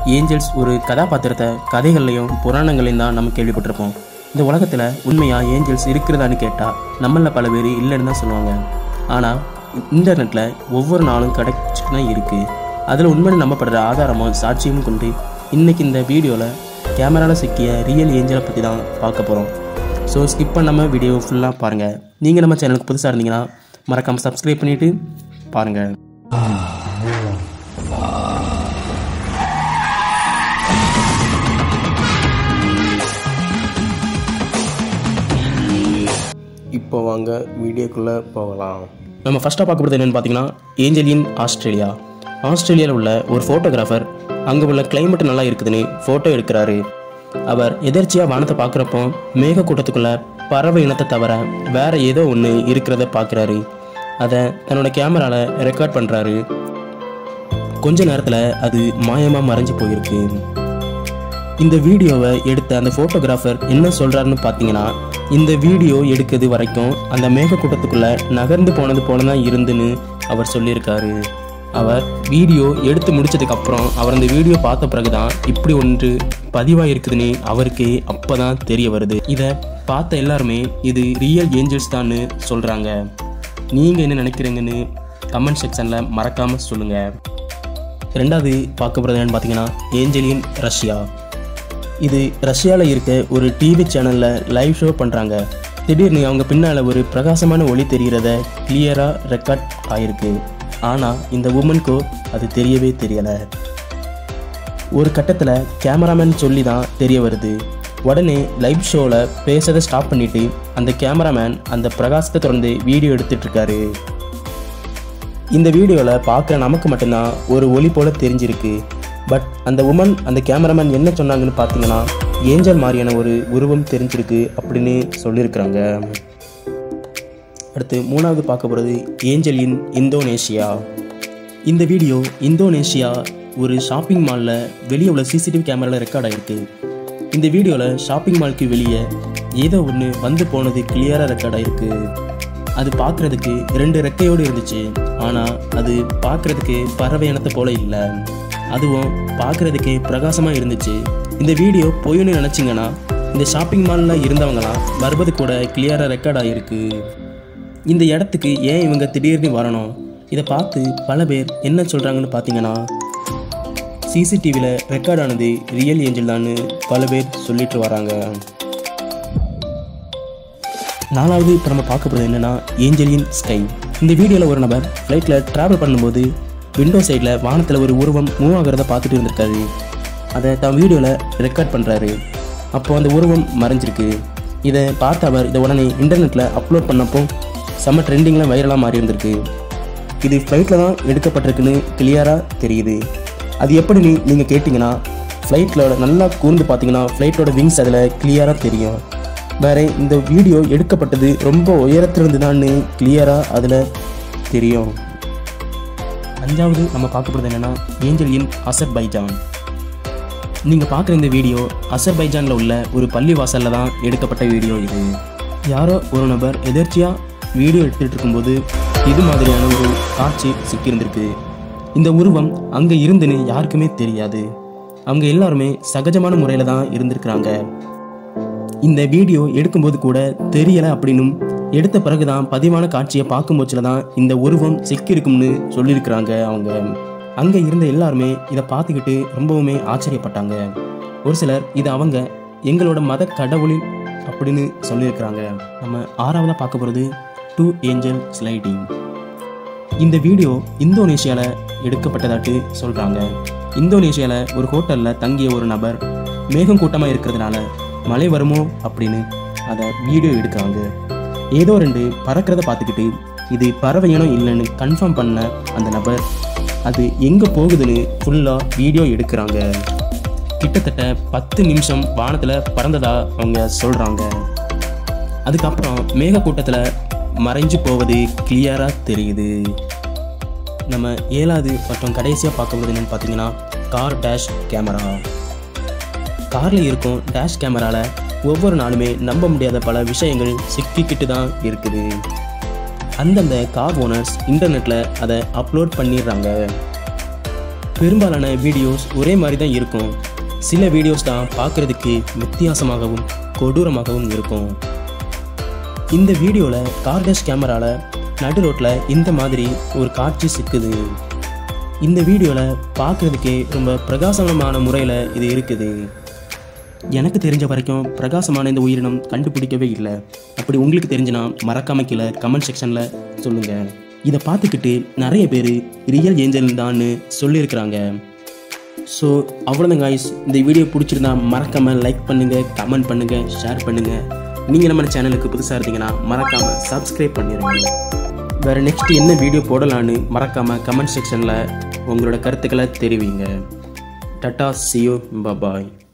Angeles ஒரு கதாபாத்திரத்தை கதைகள்லையும் புராணங்களையும் தான் நம்ம கேள்விப்பட்டிருப்போம் இந்த உலகத்தில் உண்மையாக ஏஞ்சல்ஸ் இருக்கிறதான்னு கேட்டால் நம்மள பல பேர் இல்லைன்னு தான் சொல்லுவாங்க ஆனால் இன்டர்நெட்டில் ஒவ்வொரு நாளும் கிடைச்சிட்டு தான் இருக்குது அதில் உண்மைன்னு நம்பப்படுற ஆதாரமும் சாட்சியும் கொண்டு இன்னைக்கு இந்த வீடியோவில் கேமராவில் சிக்கிய ரியல் ஏஞ்சலை பற்றி தான் பார்க்க போகிறோம் ஸோ ஸ்கிப் பண்ணாமல் வீடியோ ஃபுல்லாக பாருங்கள் நீங்கள் நம்ம சேனலுக்கு புதுசாக இருந்தீங்கன்னா மறக்காமல் சப்ஸ்கிரைப் பண்ணிவிட்டு பாருங்கள் இப்போ வாங்க வீடியோக்குள்ளே போகலாம் நம்ம ஃபஸ்ட்டாக பார்க்க போகிறது என்னென்னு பார்த்தீங்கன்னா ஏஞ்சல் இன் ஆஸ்திரேலியா ஆஸ்திரேலியாவில் உள்ள ஒரு ஃபோட்டோகிராஃபர் அங்கே உள்ள climate நல்லா இருக்குதுன்னு ஃபோட்டோ எடுக்கிறாரு அவர் எதர்ச்சியாக வானத்தை பார்க்குறப்போ மேக கூட்டத்துக்குள்ள பறவை இனத்தை தவிர வேற ஏதோ ஒன்று இருக்கிறத பார்க்குறாரு அதை தன்னோட கேமராவில் ரெக்கார்ட் பண்ணுறாரு கொஞ்ச நேரத்தில் அது மாயமாக மறைஞ்சு போயிருக்கு இந்த வீடியோவை எடுத்த அந்த ஃபோட்டோகிராஃபர் என்ன சொல்கிறாருன்னு பார்த்தீங்கன்னா இந்த வீடியோ எடுக்கிறது வரைக்கும் அந்த மேகக்கூட்டத்துக்குள்ள நகர்ந்து போனது போல தான் இருந்துன்னு அவர் சொல்லியிருக்காரு அவர் வீடியோ எடுத்து முடிச்சதுக்கு அப்புறம் அவர் அந்த வீடியோ பார்த்த பிறகுதான் இப்படி ஒன்று பதிவாக இருக்குதுன்னு அவருக்கு அப்போ தான் தெரிய வருது இதை பார்த்த எல்லாருமே இது ரியல் ஏஞ்சல்ஸ் தான்னு சொல்கிறாங்க நீங்கள் என்ன நினைக்கிறீங்கன்னு கமெண்ட் செக்ஷனில் மறக்காமல் சொல்லுங்கள் ரெண்டாவது பார்க்க போகிறது என்னன்னு பார்த்தீங்கன்னா ஏஞ்சலின் ரஷ்யா இது ரஷ்யாவில் இருக்க ஒரு டிவி சேனலில் லைவ் ஷோ பண்ணுறாங்க திடீர்னு அவங்க பின்னால் ஒரு பிரகாசமான ஒளி தெரிகிறத கிளியராக ரெக்கார்ட் ஆயிருக்கு ஆனால் இந்த உமனுக்கோ அது தெரியவே தெரியலை ஒரு கட்டத்தில் கேமராமேன் சொல்லி தான் தெரிய வருது உடனே லைவ் ஷோவில் பேசுறதை ஸ்டாப் பண்ணிட்டு அந்த கேமராமேன் அந்த பிரகாசத்தை தொடர்ந்து வீடியோ எடுத்துட்டு இருக்காரு இந்த வீடியோவில் பார்க்குற நமக்கு மட்டும்தான் ஒரு ஒளி போல தெரிஞ்சிருக்கு பட் அந்த உமன் அந்த கேமராமேன் என்ன சொன்னாங்கன்னு பார்த்தீங்கன்னா ஏஞ்சல் மாதிரியான ஒரு உருவம் தெரிஞ்சிருக்கு அப்படின்னு சொல்லியிருக்கிறாங்க அடுத்து மூணாவது பார்க்க போகிறது ஏஞ்சல் இன் இந்தோனேஷியா இந்த வீடியோ இந்தோனேஷியா ஒரு ஷாப்பிங் மாலில் வெளியே உள்ள சிசிடிவி கேமராவில் ரெக்கார்ட் ஆகிருக்கு இந்த வீடியோவில் ஷாப்பிங் மாலுக்கு வெளியே ஏதோ ஒன்று வந்து போனது கிளியராக ரெக்கார்ட் ஆகிருக்கு அது பார்க்குறதுக்கு ரெண்டு ரெக்கையோடு இருந்துச்சு ஆனால் அது பார்க்குறதுக்கு பறவை இனத்தை போல இல்லை அதுவும் பார்க்குறதுக்கு பிரகாசமாக இருந்துச்சு இந்த வீடியோ பொய்னு நினச்சிங்கன்னா இந்த ஷாப்பிங் மாலில் இருந்தவங்களாம் வருவது கூட கிளியராக ரெக்கார்ட் ஆகிருக்கு இந்த இடத்துக்கு ஏன் இவங்க திடீர்னு வரணும் இதை பார்த்து பல பேர் என்ன சொல்கிறாங்கன்னு பார்த்தீங்கன்னா சிசிடிவியில் ரெக்கார்ட் ஆனது ரியல் ஏஞ்சல் தான்னு பல பேர் சொல்லிட்டு வராங்க நாலாவது இப்போ நம்ம பார்க்க போகிறது என்னென்னா ஏஞ்சலின் ஸ்கை இந்த வீடியோவில் ஒரு நபர் ஃப்ளைட்டில் ட்ராவல் பண்ணும்போது விண்டோ சைடில் வானத்தில் ஒரு உருவம் மூவ் ஆகிறத பார்த்துட்டு இருந்திருக்காரு அதை தான் வீடியோவில் ரெக்கார்ட் பண்ணுறாரு அப்போ அந்த உருவம் மறைஞ்சிருக்கு இதை பார்த்த அவர் இதை உடனே இன்டர்நெட்டில் அப்லோட் பண்ணப்போ செம்ம ட்ரெண்டிங்கில் வைரலாக மாறி இருந்திருக்கு இது ஃப்ளைட்டில் தான் எடுக்கப்பட்டிருக்குன்னு கிளியராக தெரியுது அது எப்படின்னு நீங்கள் கேட்டிங்கன்னா ஃப்ளைட்டில் நல்லா கூர்ந்து பார்த்தீங்கன்னா ஃப்ளைட்டோட விங்ஸ் அதில் கிளியராக தெரியும் வேற இந்த வீடியோ எடுக்கப்பட்டது ரொம்ப உயரத்திலிருந்து தான் கிளியராக அதில் தெரியும் அஞ்சாவது நம்ம பார்க்க போகிறது என்னென்னா ஏஞ்சல் இன் அசர்பைஜான் நீங்கள் பார்க்குற இந்த வீடியோ அசர்பைஜானில் உள்ள ஒரு பள்ளி வாசலில் தான் எடுக்கப்பட்ட வீடியோ இது யாரோ ஒரு நபர் எதர்ச்சியாக வீடியோ எடுத்துகிட்டு இருக்கும்போது இது மாதிரியான ஒரு காட்சி சிக்கியிருந்திருக்கு இந்த உருவம் அங்கே இருந்துன்னு யாருக்குமே தெரியாது அவங்க எல்லாருமே சகஜமான முறையில் தான் இருந்திருக்கிறாங்க இந்த வீடியோ எடுக்கும்போது கூட தெரியல அப்படின்னும் எடுத்த பிறகுதான் பதிவான காட்சியை பார்க்கும்போதுல தான் இந்த உருவம் சிக்கியிருக்கும்னு சொல்லியிருக்கிறாங்க அவங்க அங்கே இருந்த எல்லாருமே இதை பார்த்துக்கிட்டு ரொம்பவுமே ஆச்சரியப்பட்டாங்க ஒரு சிலர் இது அவங்க எங்களோட மத கடவுளின் அப்படின்னு சொல்லியிருக்கிறாங்க நம்ம ஆறாவதாக பார்க்க போகிறது டூ ஏஞ்சல் ஸ்லைடிங் இந்த வீடியோ இந்தோனேஷியாவில் எடுக்கப்பட்டதாட்டு சொல்கிறாங்க இந்தோனேஷியாவில் ஒரு ஹோட்டலில் தங்கிய ஒரு நபர் மேகம் கூட்டமாக இருக்கிறதுனால மழை வருமோ அப்படின்னு அதை வீடியோ எடுக்கிறாங்க ஏதோ ரெண்டு பறக்கிறத பார்த்துக்கிட்டு இது பறவை இனம் இல்லைன்னு கன்ஃபார்ம் பண்ண அந்த நபர் அது எங்கே போகுதுன்னு ஃபுல்லாக வீடியோ எடுக்கிறாங்க கிட்டத்தட்ட பத்து நிமிஷம் வானத்தில் பறந்ததா அவங்க சொல்கிறாங்க அதுக்கப்புறம் மேகக்கூட்டத்தில் மறைஞ்சு போவது கிளியராக தெரியுது நம்ம ஏழாவது மற்றும் கடைசியாக பார்க்கும்போது என்னென்னு பார்த்தீங்கன்னா கார் டேஷ் கேமரா காரில் இருக்கும் டேஷ் கேமராவில் ஒவ்வொரு நாளுமே நம்ப முடியாத பல விஷயங்கள் சிக்கிக்கிட்டு தான் இருக்குது அந்தந்த கார் ஓனர்ஸ் இன்டர்நெட்டில் அதை அப்லோட் பண்ணிடுறாங்க பெரும்பாலான வீடியோஸ் ஒரே மாதிரி தான் இருக்கும் சில வீடியோஸ் தான் பார்க்குறதுக்கு வித்தியாசமாகவும் கொடூரமாகவும் இருக்கும் இந்த வீடியோவில் கார்டஸ் கேமராவில் நடு ரோட்டில் இந்த மாதிரி ஒரு காட்சி சிக்குது இந்த வீடியோவில் பார்க்குறதுக்கே ரொம்ப பிரகாசமான முறையில் இது இருக்குது எனக்கு தெரிஞ்ச வரைக்கும் பிரகாசமான இந்த உயிரினம் கண்டுபிடிக்கவே இல்லை அப்படி உங்களுக்கு தெரிஞ்சுனா மறக்காம கீழே கமெண்ட் செக்ஷனில் சொல்லுங்கள் இதை பார்த்துக்கிட்டு நிறைய பேர் ரியல் ஏஞ்சல் தான்னு சொல்லியிருக்கிறாங்க ஸோ அவ்வளோதான் காய்ஸ் இந்த வீடியோ பிடிச்சிருந்தா மறக்காமல் லைக் பண்ணுங்கள் கமெண்ட் பண்ணுங்கள் ஷேர் பண்ணுங்கள் நீங்கள் நம்ம சேனலுக்கு புதுசாக இருந்தீங்கன்னா மறக்காமல் சப்ஸ்கிரைப் பண்ணிடுங்க வேறு நெக்ஸ்ட் என்ன வீடியோ போடலான்னு மறக்காமல் கமெண்ட் செக்ஷனில் உங்களோட கருத்துக்களை தெரிவிங்க டட்டா சியோ பபாய்